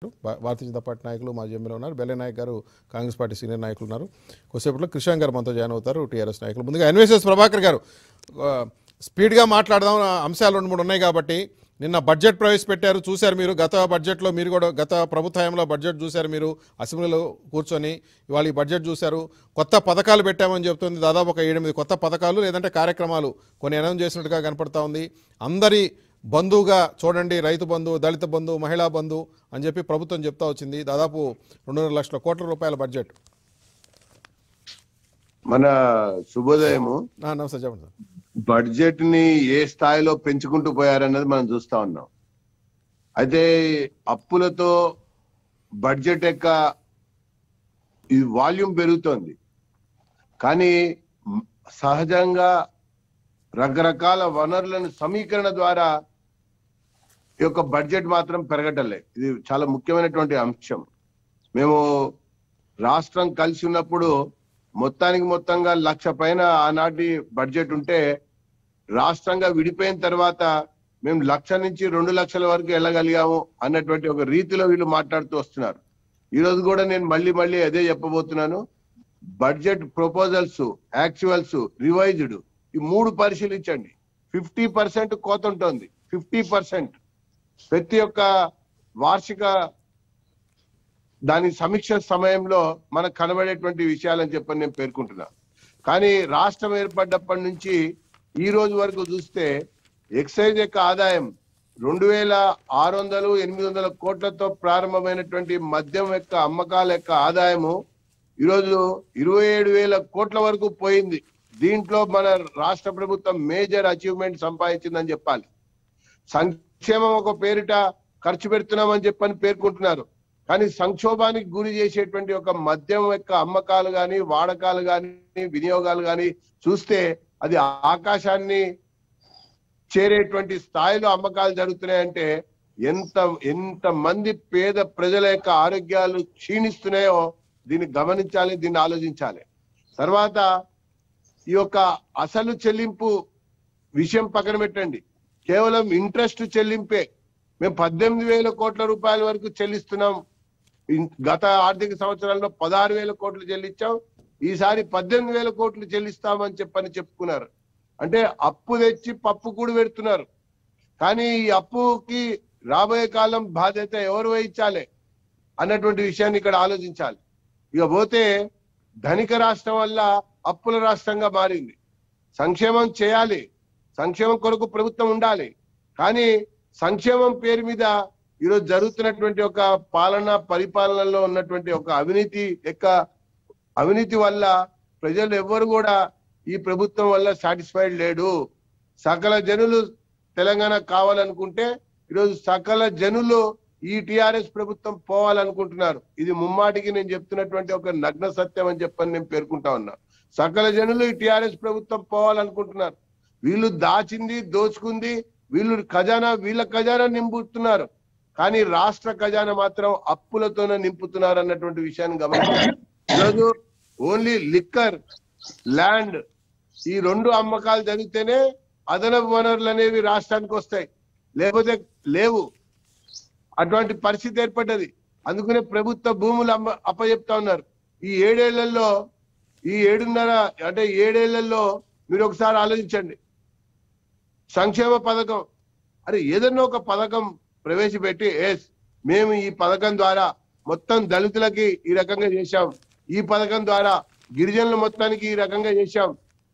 భా- భారతీయ జనతా పార్టీ నాయకులు మాజీ ఎమ్మెల్యే ఉన్నారు బెల్లె నాయక్ గారు కాంగ్రెస్ పార్టీ సీనియర్ నాయకులు ఉన్నారు కొద్దిసేపట్లో కృష్ణ గారు మనతో జాయిన్ అవుతారు టీఆర్ఎస్ నాయకులు ముందుగా ఎన్విఎస్ఎస్ ప్రభాకర్ గారు ఆ, స్పీడ్గా మాట్లాడదాం ఆ, అంశాలు రెండు మూడు ఉన్నాయి కాబట్టి నిన్న బడ్జెట్ ప్రవేశపెట్టారు చూశారు మీరు గత బడ్జెట్లో మీరు కూడా గత ప్రభుత్వ హయాంలో బడ్జెట్ చూశారు మీరు అసెంబ్లీలో కూర్చొని ఇవాళ ఈ బడ్జెట్ చూశారు కొత్త పథకాలు పెట్టామని చెప్తుంది దాదాపు ఒక ఎనిమిది కొత్త పథకాలు లేదంటే కార్యక్రమాలు కొన్ని అనౌన్స్ చేసినట్టుగా కనపడతా ఉంది అందరి బంధువుగా చూడండి రైతు బంధు దళిత బంధు మహిళా బంధు అని చెప్పి ప్రభుత్వం చెప్తా వచ్చింది దాదాపు రెండున్నర లక్షల కోట్ల రూపాయల బడ్జెట్ మన శుభోదయము ఆ, నమస్తే చెప్పండి సార్ బడ్జెట్ ని ఏ స్థాయిలో పెంచుకుంటూ పోయారన్నది మనం చూస్తా ఉన్నాం అయితే అప్పులతో బడ్జెట్ యొక్క ఈ వాల్యూమ్ పెరుగుతోంది కానీ మ్, సహజంగా రకరకాల వనరులను సమీకరణ ద్వారా ఈ యొక్క బడ్జెట్ మాత్రం పెరగటలే ఇది చాలా ముఖ్యమైనటువంటి అంశం మేము రాష్ట్రం కలిసి ఉన్నప్పుడు మొత్తానికి మొత్తంగా లక్ష పైన ఆనాటి బడ్జెట్ ఉంటే రాష్ట్రంగా విడిపోయిన తర్వాత మేము లక్ష నుంచి రెండు లక్షల వరకు వెళ్ళగలిగాము అన్నటువంటి ఒక రీతిలో వీళ్ళు మాట్లాడుతూ వస్తున్నారు ఈ రోజు కూడా నేను మళ్ళీ మళ్ళీ అదే చెప్పబోతున్నాను బడ్జెట్ ప్రపోజల్స్ యాక్చువల్స్ రివైజ్డ్ ఈ మూడు పరిశీలించండి ఫిఫ్టీ పర్సెంట్ కోత ఉంటుంది ఫిఫ్టీ పర్సెంట్ ప్రతి ఒక్క వార్షిక దాని సమీక్ష సమయంలో మనకు కనబడేటువంటి విషయాలని చెప్పని నేను పేర్కొంటున్నా కానీ రాష్ట్రం ఏర్పడ్డప్పటి నుంచి ఈ రోజు వరకు చూస్తే ఎక్సైజ్ యొక్క ఆదాయం రెండు వేల ఆరు వందలు ఎనిమిది వందల కోట్లతో ప్రారంభమైనటువంటి మద్యం యొక్క అమ్మకాల యొక్క ఆదాయము ఈరోజు ఇరవై ఏడు వేల కోట్ల వరకు పోయింది దీంట్లో మన రాష్ట్ర ప్రభుత్వం మేజర్ అచీవ్మెంట్ సంపాదించిందని చెప్పాలి సంక్షేమం ఒక పేరిట ఖర్చు పెడుతున్నామని చెప్పని పేర్కొంటున్నారు కానీ సంక్షోభానికి గురి చేసేటువంటి ఒక మద్యం యొక్క అమ్మకాలు గాని వాడకాలు గాని వినియోగాలు గాని చూస్తే అది ఆకాశాన్ని చేరేటువంటి స్థాయిలో అమ్మకాలు జరుగుతున్నాయంటే ఎంత ఎంత మంది పేద ప్రజల యొక్క ఆరోగ్యాలు క్షీణిస్తున్నాయో దీన్ని గమనించాలి దీన్ని ఆలోచించాలి తర్వాత ఈ యొక్క అసలు చెల్లింపు విషయం పక్కన పెట్టండి కేవలం ఇంట్రెస్ట్ చెల్లింపే మేము పద్దెనిమిది వేల కోట్ల రూపాయల వరకు చెల్లిస్తున్నాం ఇన్- గత ఆర్థిక సంవత్సరాల్లో పదహారు వేల కోట్లు చెల్లించాం ఈసారి పద్దెనిమిది వేల కోట్లు చెల్లిస్తామని చెప్పని చెప్పుకున్నారు అంటే అప్పు తెచ్చి పప్పు కూడా పెడుతున్నారు కానీ ఈ అప్పుకి రాబోయే కాలం బాధ్యత ఎవరు వహించాలి అన్నటువంటి విషయాన్ని ఇక్కడ ఆలోచించాలి ఇక పోతే ధనిక రాష్ట్రం వల్ల అప్పుల రాష్ట్రంగా మారింది సంక్షేమం చేయాలి సంక్షేమం కొరకు ప్రభుత్వం ఉండాలి కానీ సంక్షేమం పేరు మీద ఈరోజు జరుగుతున్నటువంటి ఒక పాలన పరిపాలనలో ఉన్నటువంటి ఒక అవినీతి యొక్క అవినీతి వల్ల ప్రజలు ఎవ్వరు కూడా ఈ ప్రభుత్వం వల్ల సాటిస్ఫైడ్ లేడు సకల జనులు తెలంగాణ కావాలనుకుంటే ఈరోజు సకల జనులు ఈ టిఆర్ఎస్ ప్రభుత్వం పోవాలనుకుంటున్నారు ఇది ముమ్మాటికి నేను చెప్తున్నటువంటి ఒక నగ్న సత్యం అని చెప్పని నేను పేర్కొంటా ఉన్నా సకల జనులు ఈ టిఆర్ఎస్ ప్రభుత్వం పోవాలనుకుంటున్నారు వీళ్ళు దాచింది దోచుకుంది వీళ్ళు ఖజానా వీళ్ళ ఖజానా నింపుతున్నారు కానీ రాష్ట్ర ఖజానా మాత్రం అప్పులతోనే నింపుతున్నారు అన్నటువంటి విషయాన్ని గమనించాలి ఈరోజు ఓన్లీ లిక్కర్ ల్యాండ్ ఈ రెండు అమ్మకాలు జరిగితేనే అదనపు వనరులు అనేవి రాష్ట్రానికి వస్తాయి లేకపోతే లేవు అటువంటి పరిస్థితి ఏర్పడ్డది అందుకనే ప్రభుత్వ భూములు అమ్మ అప్పచెప్తా ఉన్నారు ఈ ఏడేళ్లలో ఈ ఏడున్నర అంటే ఏడేళ్లలో మీరు ఒకసారి ఆలోచించండి సంక్షేమ పథకం అరే ఏదన్నా ఒక పథకం ప్రవేశపెట్టి ఎస్ మేము ఈ పథకం ద్వారా మొత్తం దళితులకి ఈ రకంగా చేశాం ఈ పథకం ద్వారా గిరిజనుల మొత్తానికి ఈ రకంగా చేశాం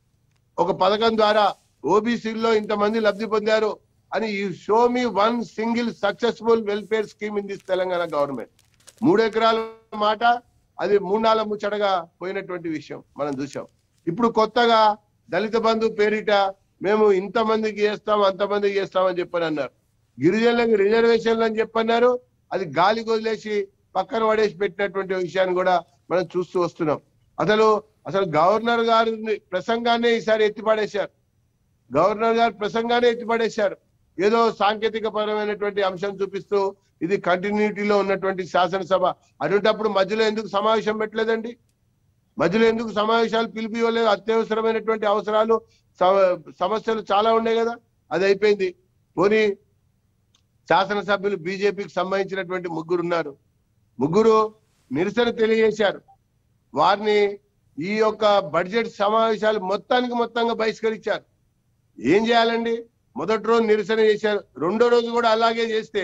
ఒక పథకం ద్వారా ఓబీసీల్లో ఇంతమంది లబ్ధి పొందారు అని ఈ show me one single successful welfare scheme in this Telangana government మూడు ఎకరాల మాట అది మూడాల ముచ్చటగా పోయినటువంటి విషయం మనం చూసాం ఇప్పుడు కొత్తగా దళిత బంధు పేరిట మేము ఇంతమందికి చేస్తాం అంతమందికి చేస్తాం అని చెప్పని అన్నారు గిరిజనులకు రిజర్వేషన్లు అని చెప్పన్నారు అది గాలి వదిలేసి పక్కన పడేసి పెట్టినటువంటి విషయాన్ని కూడా మనం చూస్తూ వస్తున్నాం అసలు అసలు గవర్నర్ గారి ప్రసంగాన్ని ఈసారి ఎత్తిపడేశారు గవర్నర్ గారు ప్రసంగాన్ని ఎత్తిపడేశారు ఏదో సాంకేతిక పరమైనటువంటి అంశం చూపిస్తూ ఇది కంటిన్యూటీలో ఉన్నటువంటి శాసనసభ అటువంటప్పుడు మధ్యలో ఎందుకు సమావేశం పెట్టలేదండి మధ్యలో ఎందుకు సమావేశాలు పిలిపివ్వలేదు అత్యవసరమైనటువంటి అవసరాలు సమ- సమస్యలు చాలా ఉన్నాయి కదా అది అయిపోయింది పోనీ శాసనసభ్యులు బీజేపీకి సంబంధించినటువంటి ముగ్గురు ఉన్నారు ముగ్గురు నిరసన తెలియజేశారు వారిని ఈ యొక్క బడ్జెట్ సమావేశాలు మొత్తానికి మొత్తంగా బహిష్కరించారు ఏం చేయాలండి మొదటి రోజు నిరసన చేశారు రెండో రోజు కూడా అలాగే చేస్తే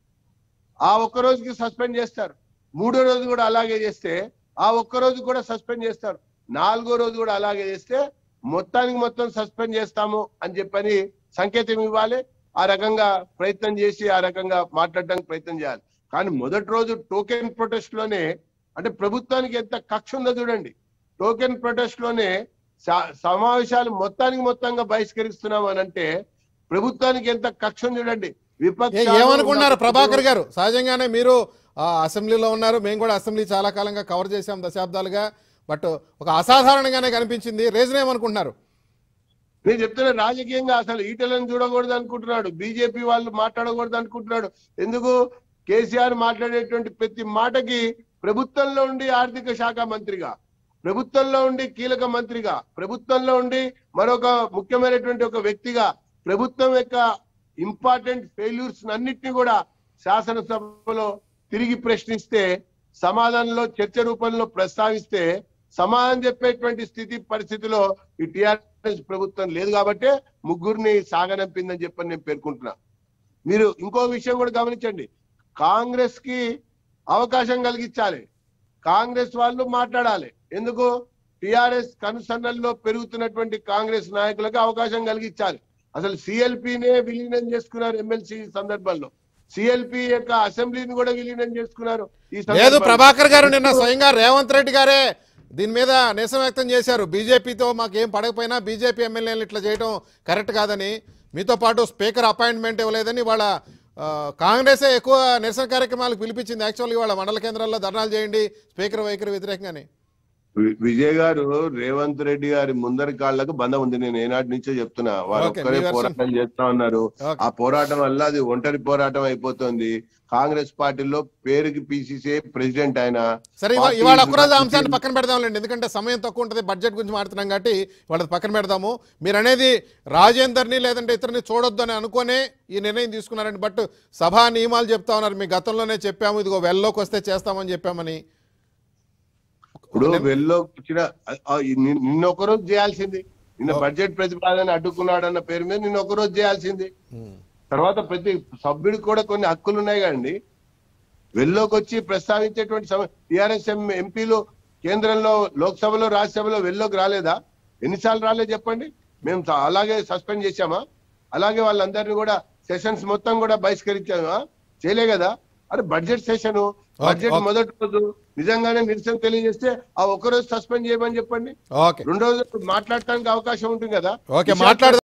ఆ ఒక్క రోజుకి సస్పెండ్ చేస్తారు మూడో రోజు కూడా అలాగే చేస్తే ఆ ఒక్క రోజు కూడా సస్పెండ్ చేస్తారు నాలుగో రోజు కూడా అలాగే చేస్తే మొత్తానికి మొత్తం సస్పెండ్ చేస్తాము అని చెప్పని సంకేతం ఇవ్వాలి ఆ రకంగా ప్రయత్నం చేసి ఆ రకంగా మాట్లాడడానికి ప్రయత్నం చేయాలి కానీ మొదటి రోజు టోకెన్ ప్రొటెస్ట్ లోనే అంటే ప్రభుత్వానికి ఎంత కక్ష ఉందో చూడండి టోకెన్ ప్రొటెస్ట్ లోనే స- సమావేశాలు మొత్తానికి మొత్తంగా బహిష్కరిస్తున్నాం అని అంటే ప్రభుత్వానికి ఎంత కక్ష ఉంది చూడండి ఏ- విపక్షాలు ఏమనుకున్నారు ఉన్నప్పుడు- ప్రభాకర్ గారు సహజంగానే మీరు ఆ, అసెంబ్లీలో ఉన్నారు మేము కూడా అసెంబ్లీ చాలా కాలంగా కవర్ చేశాం దశాబ్దాలుగా బట్ ఒక అసాధారణంగానే కనిపించింది రీజన్ ఏమనుకుంటున్నారు నేను చెప్తున్నా రాజకీయంగా అసలు ఈటలను చూడకూడదు అనుకుంటున్నాడు బీజేపీ వాళ్ళు మాట్లాడకూడదు అనుకుంటున్నాడు ఎందుకు కేసీఆర్ మాట్లాడేటువంటి ప్రతి మాటకి ప్రభుత్వంలో ఉండి ఆర్థిక శాఖ మంత్రిగా ప్రభుత్వంలో ఉండి కీలక మంత్రిగా ప్రభుత్వంలో ఉండి మరొక ముఖ్యమైనటువంటి ఒక వ్యక్తిగా ప్రభుత్వం యొక్క ఇంపార్టెంట్ ఫెయిల్యూర్స్ అన్నిటిని కూడా శాసనసభలో తిరిగి ప్రశ్నిస్తే సమాధానంలో చర్చ రూపంలో ప్రస్తావిస్తే సమాధానం చెప్పేటువంటి స్థితి పరిస్థితిలో ఈ టిఆర్ఎస్ ప్రభుత్వం లేదు కాబట్టి ముగ్గురిని సాగనంపిందని చెప్పని నేను పేర్కొంటున్నా మీరు ఇంకో విషయం కూడా గమనించండి కాంగ్రెస్ కి అవకాశం కలిగించాలి కాంగ్రెస్ వాళ్ళు మాట్లాడాలి ఎందుకు టిఆర్ఎస్ కనుసన్నల్లో పెరుగుతున్నటువంటి కాంగ్రెస్ నాయకులకు అవకాశం కలిగించాలి అసలు సిఎల్పినే విలీనం చేసుకున్నారు ఎమ్మెల్సీ సందర్భంలో సిఎల్పి యొక్క అసెంబ్లీని కూడా విలీనం చేసుకున్నారు ఈ లేదు సందర్భంలో. ప్రభాకర్ గారు నిన్న స్వయంగా రేవంత్ రెడ్డి గారే దీని మీద నిరసన వ్యక్తం చేశారు బీజేపీతో మాకేం పడకపోయినా బీజేపీ ఎమ్మెల్యేలు ఇట్లా చేయడం కరెక్ట్ కాదని మీతో పాటు స్పీకర్ అపాయింట్మెంట్ ఇవ్వలేదని వాళ్ళ కాంగ్రెసే ఎక్కువ నిరసన కార్యక్రమాలకు పిలిపించింది యాక్చువల్గా వాళ్ళ మండల కేంద్రాల్లో ధర్నాలు చేయండి స్పీకర్ వైఖరి వ్యతిరేకంగానే వి- విజయ్ గారు రేవంత్ రెడ్డి గారి ముందరి కాళ్లకు బంధం ఉంది నేను ఏనాటి నుంచో చెప్తున్నా వారు Okay, ఒక్కరే మీ version. పోరాటం చేస్తా ఉన్నారు Okay. ఆ పోరాటం వల్ల అది ఒంటరి పోరాటం అయిపోతుంది కాంగ్రెస్ పార్టీలో పేరుకి పిసిసి ప్రెసిడెంట్ ఆయన సరే ఇవా- పార్టీ ఇవాళ ఒక్కరోజు పార్టీ- అంశాన్ని పక్కన పెడదాంలేండి ఎందుకంటే సమయం తక్కువ ఉంటుంది బడ్జెట్ గురించి మాట్లాడుతున్నాం కాబట్టి వాళ్ళది పక్కన పెడదాము మీరు అనేది రాజేందర్ని లేదంటే ఇతరుని చూడొద్దు అని అనుకునే ఈ నిర్ణయం తీసుకున్నారండి బట్ సభా నియమాలు చెప్తా ఉన్నారు మీ గతంలోనే చెప్పాము ఇదిగో వెల్లోకి వస్తే చేస్తామని చెప్పామని ఇప్పుడు వెల్లో వచ్చిన ఆ- ఆ ని- నిన్న ఒక రోజు చేయాల్సింది నిన్న బడ్జెట్ ప్రతిపాదన అడ్డుకున్నాడన్న పేరు మీద నిన్న ఒక రోజు చేయాల్సింది ఉమ్. తర్వాత ప్రతి సభ్యుడికి కూడా కొన్ని హక్కులు ఉన్నాయి కదండి వెల్లోకి వచ్చి ప్రస్తావించేటువంటి టిఆర్ఎస్ ఎంపీలు కేంద్రంలో లోక్సభలో రాజ్యసభలో వెల్లోకి రాలేదా ఎన్నిసార్లు రాలేదు చెప్పండి మేము చ- అలాగే సస్పెండ్ చేశామా అలాగే వాళ్ళందరినీ కూడా సెషన్స్ మొత్తం కూడా బహిష్కరించామా చేయలే కదా అరే బడ్జెట్ సెషన్ బడ్జెట్ okay. మొదటి రోజు నిజంగానే నిరసన తెలియజేస్తే ఆ ఒక్క రోజు సస్పెండ్ చేయమని చెప్పండి ఓకే రెండో రోజు మాట్లాడటానికి అవకాశం ఉంటుంది కదా ఓకే మాట్లాడదాం